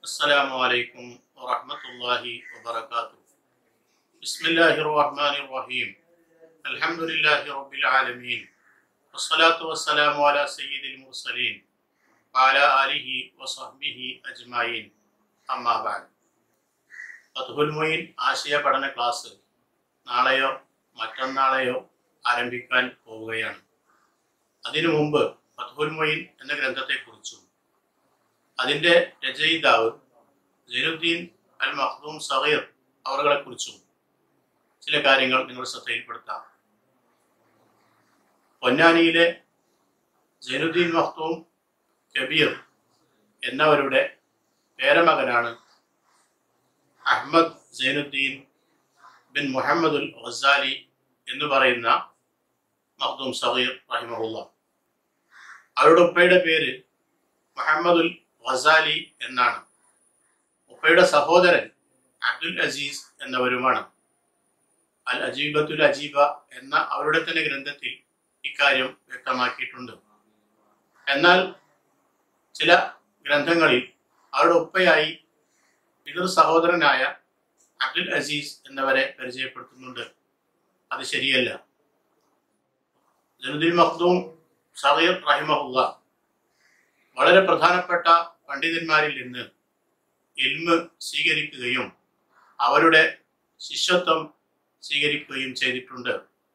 السلام عليكم ورحمة الله وبركاته بسم الله الرحمن الرحيم الحمد لله رب العالمين والصلاة والسلام على سيد المرسلين وعلى آله وصحبه أجمعين أما بعد ഫതുഹുൽ മൊയിൻ ആശയ പഠന ക്ലാസ് നാളെയോ മറ്റന്നാളെയോ ആരംഭിക്കാൻ പോവുകയാണ് അതിനു മുമ്പ് ഫതുഹുൽ മൊയിൻ എന്ന ഗ്രന്ഥത്തെക്കുറിച്ചും അതിന്റെ രചയിതാവ് ജൈനുദ്ദീൻ അൽ മഖ്ദൂം സഹീർ അവരെ കുറിച്ചും ചില കാര്യങ്ങൾ നിങ്ങൾ ശ്രദ്ധയിൽപ്പെടുത്താം പൊന്നാനിയിലെ ജൈനുദ്ദീൻ മഖ്ദൂം കബീർ എന്നവരുടെ പേരമകനാണ് അഹമ്മദ് സൈനുദ്ദീൻ ബിൻ മുഹമ്മദുൽ ഗസാലി എന്ന് പറയുന്ന മഖ്ദൂം സഹീർ റഹിമഹുല്ല അവരുടെ ഉപ്പയുടെ പേര് മുഹമ്മദുൽ ഗസാലി എന്നാണ് ഉപ്പയുടെ സഹോദരൻ അബ്ദുൽ അസീസ് എന്നവരുമാണ് അൽ അജീബത്തുൽ അജീബ എന്ന അവരുടെ തന്നെ ഗ്രന്ഥത്തിൽ ഇക്കാര്യം വ്യക്തമാക്കിയിട്ടുണ്ട് എന്നാൽ ചില ഗ്രന്ഥങ്ങളിൽ അവരുടെ ഉപ്പയായി പിതൃ സഹോദരനായ അബ്ദുൽ അസീസ് എന്നവരെ പരിചയപ്പെടുത്തുന്നുണ്ട് അത് ശരിയല്ല ജനുദ്ദീൻ മഖ്ദൂം സഹീർ റഹിമഹുല്ല വളരെ പ്രധാനപ്പെട്ട പണ്ഡിതന്മാരിൽ നിന്ന് ഇൽമ് സ്വീകരിക്കുകയും അവരുടെ ശിഷ്യത്വം സ്വീകരിക്കുകയും ചെയ്തിട്ടുണ്ട്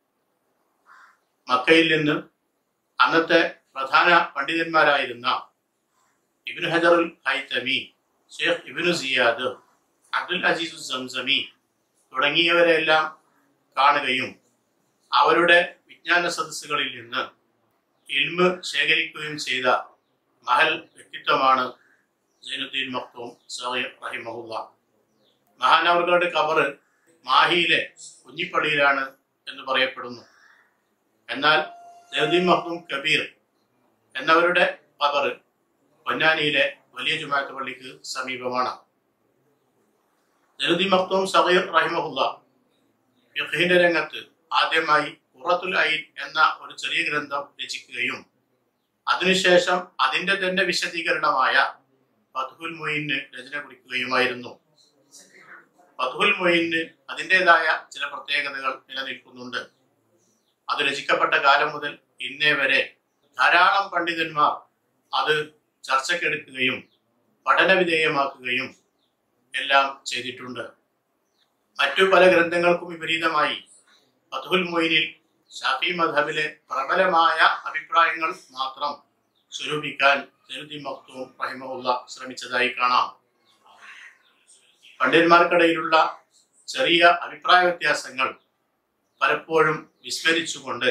മക്കയിൽ നിന്ന് അന്നത്തെ പ്രധാന പണ്ഡിതന്മാരായിരുന്ന ഇബിൻ ഹജറുൽ ഹൈത്തമി ഷേഖ് ഇബിനു സിയാദ് അബ്ദുൽ അസീസു സംസമി തുടങ്ങിയവരെല്ലാം കാണുകയും അവരുടെ വിജ്ഞാന സദസ്സുകളിൽ നിന്ന് ഇൽമ് ശേഖരിക്കുകയും ചെയ്ത മഹൽ വ്യക്തിത്വമാണ് ജൈനുദ്ദീൻ മക്തൂം സഹീർ റഹിമഹുല്ല മഹാനവറുകളുടെ കബറ് മാഹിയിലെ കുഞ്ഞിപ്പള്ളിയിലാണ് എന്ന് പറയപ്പെടുന്നു എന്നാൽ ജൈനുദ്ദീൻ മക്തൂം കബീർ എന്നവരുടെ കബറ് പൊന്നാനിയിലെ വലിയ ജുമാഅത്ത് പള്ളിക്ക് സമീപമാണ് ജനുദ്ദീൻ മക്തൂം സഹീർ റഹിമഹുല്ല ഫിഖഹിന്റെ രംഗത്ത് ആദ്യമായി ഖുറത്തുൽ ഐൻ എന്ന ഒരു ചെറിയ ഗ്രന്ഥം രചിക്കുകയും അതിനുശേഷം അതിന്റെ തന്നെ വിശദീകരണമായ ഫതുഹുൽ മൊയിന് രചന കുറിക്കുകയുമായിരുന്നു ഫതുഹുൽ മൊയിന് അതിൻ്റെതായ ചില പ്രത്യേകതകൾ നിലനിൽക്കുന്നുണ്ട് അത് രചിക്കപ്പെട്ട കാലം മുതൽ ഇന്നേ വരെ ധാരാളം പണ്ഡിതന്മാർ അത് ചർച്ചക്കെടുക്കുകയും പഠന വിധേയമാക്കുകയും എല്ലാം ചെയ്തിട്ടുണ്ട് മറ്റു പല ഗ്രന്ഥങ്ങൾക്കും വിപരീതമായി ഫതുഹുൽ മൊയിനിൽ ഷാഫി മധബിലെ പ്രബലമായ അഭിപ്രായങ്ങൾ മാത്രം സ്വരൂപിക്കാൻ ജനുദ്ദീൻ മക്തൂം റഹിമഹുല്ല ശ്രമിച്ചതായി കാണാം പണ്ഡിതന്മാർക്കിടയിലുള്ള ചെറിയ അഭിപ്രായ വ്യത്യാസങ്ങൾ പലപ്പോഴും വിസ്മരിച്ചുകൊണ്ട്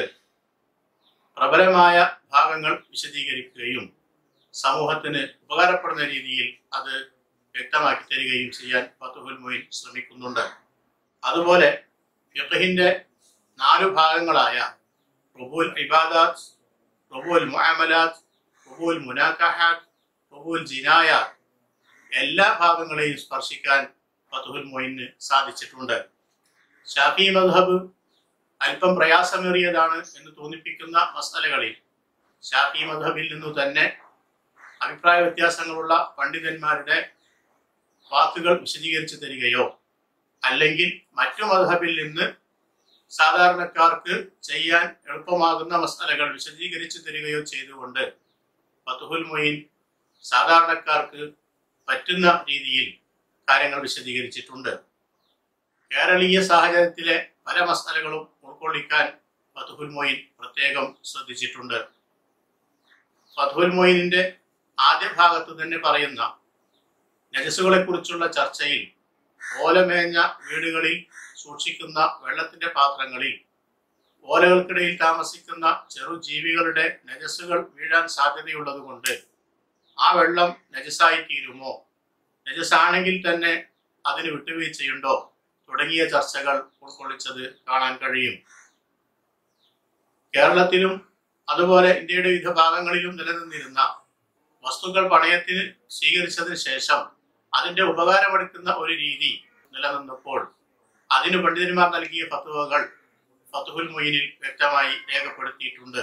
പ്രബലമായ ഭാഗങ്ങൾ വിശദീകരിക്കുകയും സമൂഹത്തിന് ഉപകാരപ്പെടുന്ന രീതിയിൽ അത് വ്യക്തമാക്കി തരികയും ചെയ്യാൻ ഫത്തുഹുൽ മൊയിൻ ശ്രമിക്കുന്നുണ്ട് അതുപോലെ ഫിഖഹിന്റെ നാലു ഭാഗങ്ങളായ റുബുൽ ഇബാദാത്ത് റുബുൽ മുഅമലാത്ത് റുബുൽ മുനാക്കഹാത്ത് റുബുൽ ജിനായാത്ത് എല്ലാ ഭാഗങ്ങളെയും സ്പർശിക്കാൻ ഫത്തുഹുൽ മൊയിന് സാധിച്ചിട്ടുണ്ട് ഷാഫി മദ്ഹബ് അല്പം പ്രയാസമേറിയതാണ് എന്ന് തോന്നിപ്പിക്കുന്ന മസലകളിൽ ഷാഫി മദ്ഹബിൽ നിന്നു തന്നെ അഭിപ്രായ വ്യത്യാസങ്ങളുള്ള പണ്ഡിതന്മാരുടെ വാക്കുകൾ വിശദീകരിച്ചു തരികയോ അല്ലെങ്കിൽ മറ്റു മധബിൽ നിന്ന് സാധാരണക്കാർക്ക് ചെയ്യാൻ എളുപ്പമാകുന്ന മസാലകൾ വിശദീകരിച്ചു തരികയോ ചെയ്തുകൊണ്ട് ഫതുഹുൽ മൊയിൻ സാധാരണക്കാർക്ക് പറ്റുന്ന രീതിയിൽ കാര്യങ്ങൾ വിശദീകരിച്ചിട്ടുണ്ട് കേരളീയ സാഹചര്യത്തിലെ പല മസാലകളും ഉൾക്കൊള്ളിക്കാൻ ഫതുഹുൽ മൊയിൻ പ്രത്യേകം ശ്രദ്ധിച്ചിട്ടുണ്ട് ഫതുഹുൽ മൊയിനിന്റെ ആദ്യ ഭാഗത്ത് തന്നെ പറയുന്ന നജസുകളെ കുറിച്ചുള്ള ചർച്ചയിൽ ഓലമേഞ്ഞ വീടുകളിൽ സൂക്ഷിക്കുന്ന വെള്ളത്തിന്റെ പാത്രങ്ങളിൽ ഓലകൾക്കിടയിൽ താമസിക്കുന്ന ചെറു ജീവികളുടെ നജസ്സുകൾ വീഴാൻ സാധ്യതയുള്ളതുകൊണ്ട് ആ വെള്ളം നജസായി തീരുമോ നജസാണെങ്കിൽ തന്നെ അതിന് വിട്ടുവീഴ്ചയുണ്ടോ തുടങ്ങിയ ചർച്ചകൾ ഉൾക്കൊള്ളിച്ചത് കാണാൻ കഴിയും കേരളത്തിലും അതുപോലെ ഇന്ത്യയുടെ വിവിധ ഭാഗങ്ങളിലും നിലനിന്നിരുന്ന വസ്തുക്കൾ പണയത്തിന് സ്വീകരിച്ചതിന് ശേഷം അതിന്റെ ഉപകാരമെടുക്കുന്ന ഒരു രീതി നിലനിന്നപ്പോൾ അതിന് പണ്ഡിതന്മാർ നൽകിയ ഫത്തുവകൾ ഫത്തുഹുൽ മൊയിനിൽ വ്യക്തമായി രേഖപ്പെടുത്തിയിട്ടുണ്ട്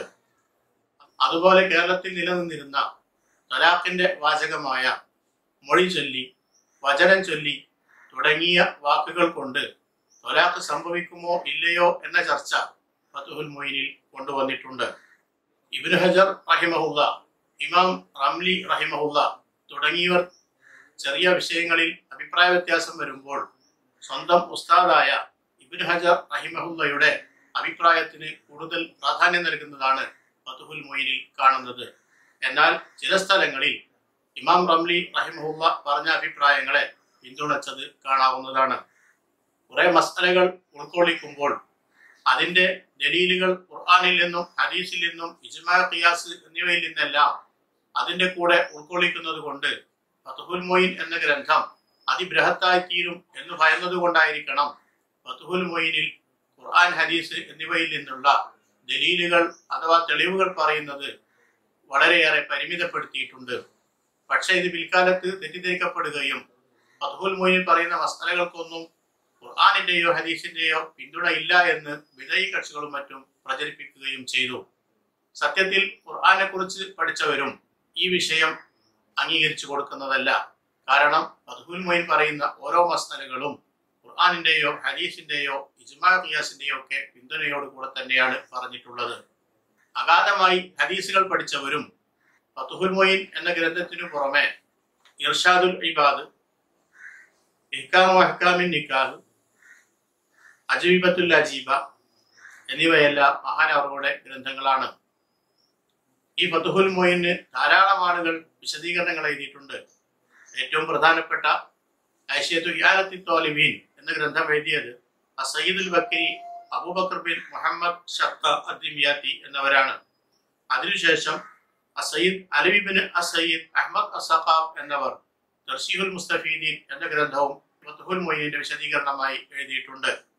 അതുപോലെ കേരളത്തിൽ നിലനിന്നിരുന്ന തലാഖിന്റെ വാചകമായ മൊഴി ചൊല്ലി വചനം ചൊല്ലി തുടങ്ങിയ വാക്കുകൾ കൊണ്ട് തൊലാഖ് സംഭവിക്കുമോ ഇല്ലയോ എന്ന ചർച്ച ഫതുഹുൽ മൊയിനിൽ കൊണ്ടുവന്നിട്ടുണ്ട് ഇബ്നു ഹജർ റഹിമഹുല്ല ഇമാം റംലി റഹിമഹുല്ല തുടങ്ങിയവർ ചെറിയ വിഷയങ്ങളിൽ അഭിപ്രായ വ്യത്യാസം വരുമ്പോൾ സ്വന്തം ഉസ്താദായ ഇബ്നു ഹജർ റഹിമഹുല്ലയുടെ അഭിപ്രായത്തിന് കൂടുതൽ പ്രാധാന്യം നൽകുന്നതാണ് ഫതുഹുൽ മൊയിനിൽ കാണുന്നത് എന്നാൽ ചില സ്ഥലങ്ങളിൽ ഇമാം റംലി റഹിമഹുല്ല പറഞ്ഞ അഭിപ്രായങ്ങളെ പിന്തുണച്ചത് കാണാവുന്നതാണ് കുറെ മസലകൾ ഉൾക്കൊള്ളിക്കുമ്പോൾ അതിന്റെ ദലീലുകൾ ഖുർആാനിൽ നിന്നും ഹദീസിൽ നിന്നും ഇജ്മാ ഖിയാസ് എന്നിവയിൽ നിന്നെല്ലാം അതിന്റെ കൂടെ ഉൾക്കൊള്ളിക്കുന്നത് കൊണ്ട് ഫതുഹുൽ മൊയിൻ എന്ന ഗ്രന്ഥം അതിബൃഹത്തായി തീരും എന്ന് ഭയന്നത് കൊണ്ടായിരിക്കണം ഫതുഹുൽ മൊയിനിൽ ഖുർആൻ ഹദീസ് എന്നിവയിൽ നിന്നുള്ള ദലീലുകൾ അഥവാ തെളിവുകൾ പറയുന്നത് വളരെയേറെ പരിമിതപ്പെടുത്തിയിട്ടുണ്ട് പക്ഷേ ഇത് പിൽക്കാലത്ത് തെറ്റിദ്ധരിക്കപ്പെടുകയും ഫതുഹുൽ മൊയിനിൽ പറയുന്ന മസലകൾക്കൊന്നും ഖുർആാനിന്റെയോ ഹദീസിന്റെയോ പിന്തുണ ഇല്ല എന്ന് വിജയി കക്ഷികളും മറ്റും പ്രചരിപ്പിക്കുകയും ചെയ്തു സത്യത്തിൽ ഖുർആനെ കുറിച്ച് പഠിച്ചവരും ഈ വിഷയം അംഗീകരിച്ചു കൊടുക്കുന്നതല്ല കാരണം ഫതുഹുൽ മൊയിൻ പറയുന്ന ഓരോ മസലകളും ഖുർആാനിന്റെയോ ഹദീസിന്റെയോ ഇജ്മാ ഖിയാസിന്റെയോ ഒക്കെ പിന്തുണയോട് കൂടെ തന്നെയാണ് പറഞ്ഞിട്ടുള്ളത് അഗാധമായി ഹദീസുകൾ പഠിച്ചവരും ഫതുഹുൽ മൊയിൻ എന്ന ഗ്രന്ഥത്തിനു പുറമെ ഇർഷാദുൽ ഇബാദ് ഇഹ്കാമു അഹ്കാമിൻ നിക്കാഹ് അജീബത്തുൽ അജീബ എന്നിവയെല്ലാം മഹാനവറുടെ ഗ്രന്ഥങ്ങളാണ് ഈ ഫതുഹുൽ മൊയിന് ധാരാളം ആളുകൾ വിശദീകരണങ്ങൾ എഴുതിയിട്ടുണ്ട് ഏറ്റവും പ്രധാനപ്പെട്ട ഐഷ്യത്തു ഇയാലത്തി തോലിബീൻ എന്ന ഗ്രന്ഥം എഴുതിയത് അസയ്യിദുൽ ബക്കരി അബൂബക്കർ ബിൻ മുഹമ്മദ് ഷത്ത അദ്ദിമിയാത്തി എന്നവരാണ് അതിനുശേഷം അസയ്യിദ് അലവിബിൻ അസയ്യിദ് അഹമ്മദ് അസഖാബ് എന്നവർ തർഷീഹുൽ മുസ്തഫീദീൻ എന്ന ഗ്രന്ഥവും ഫതുഹുൽ മൊയ്നിന്റെ വിശദീകരണമായി എഴുതിയിട്ടുണ്ട്